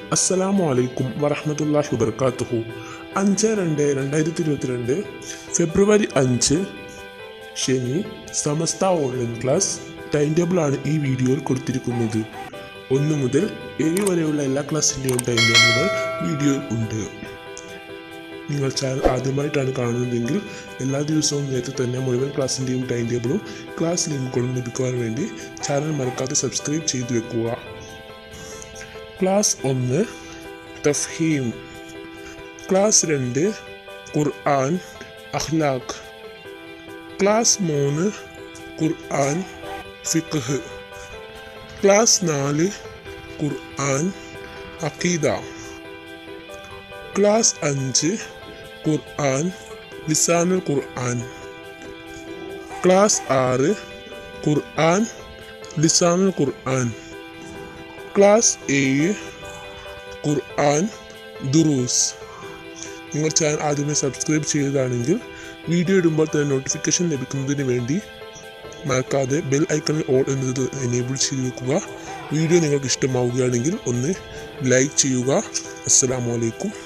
അസ്സലാമു അലൈക്കും വറഹമത്തല്ലാഹി വബർക്കാത്തുഹു അഞ്ച് രണ്ട് രണ്ടായിരത്തി ഇരുപത്തിരണ്ട് ഫെബ്രുവരി അഞ്ച് ശനി സമസ്ത ഓൺലൈൻ ക്ലാസ് ടൈം ടേബിളാണ് ഈ വീഡിയോയിൽ കൊടുത്തിരിക്കുന്നത് ഒന്ന് മുതൽ ഏഴ് വരെയുള്ള എല്ലാ ക്ലാസ്സിൻ്റെയും ടൈം ടേബിളുകൾ വീഡിയോയിൽ ഉണ്ട് നിങ്ങൾ ചാനൽ ആദ്യമായിട്ടാണ് കാണുന്നതെങ്കിൽ എല്ലാ ദിവസവും നേരത്തെ തന്നെ മുഴുവൻ ക്ലാസ്സിൻ്റെയും ടൈം ടേബിളും ക്ലാസ് ലിങ്കുകളും ലഭിക്കുവാൻ വേണ്ടി ചാനൽ മറക്കാതെ സബ്സ്ക്രൈബ് ചെയ്തു വെക്കുക ക്ലാസ് ഒന്ന് തഫ്ഹീം ക്ലാസ് രണ്ട് ഖുർആൻ അഖ്ലാഖ് ക്ലാസ് മൂന്ന് ഖുർആൻ ഫിഖ് ക്ലാസ് നാല് ഖുർആൻ അഖീദ ക്ലാസ് അഞ്ച് ഖുർആൻ ലിസാനുൽ ഖുർആൻ ക്ലാസ് ആറ് ഖുർആൻ ലിസാനുൽ ഖുർആൻ ക്ലാസ് ഏഴ് ഖുർആൻ ദുറൂസ് നിങ്ങൾ ചാനൽ ആദ്യമേ സബ്സ്ക്രൈബ് ചെയ്തതാണെങ്കിൽ വീഡിയോ ഇടുമ്പോൾ തന്നെ നോട്ടിഫിക്കേഷൻ ലഭിക്കുന്നതിന് വേണ്ടി മറക്കാതെ ബെൽ ഐക്കണിൽ ഓൾ എന്നത് എനേബിൾ ചെയ്ത് വെക്കുക വീഡിയോ നിങ്ങൾക്ക് ഇഷ്ടമാവുകയാണെങ്കിൽ ഒന്ന് ലൈക്ക് ചെയ്യുക അസ്സലാമു അലൈക്കും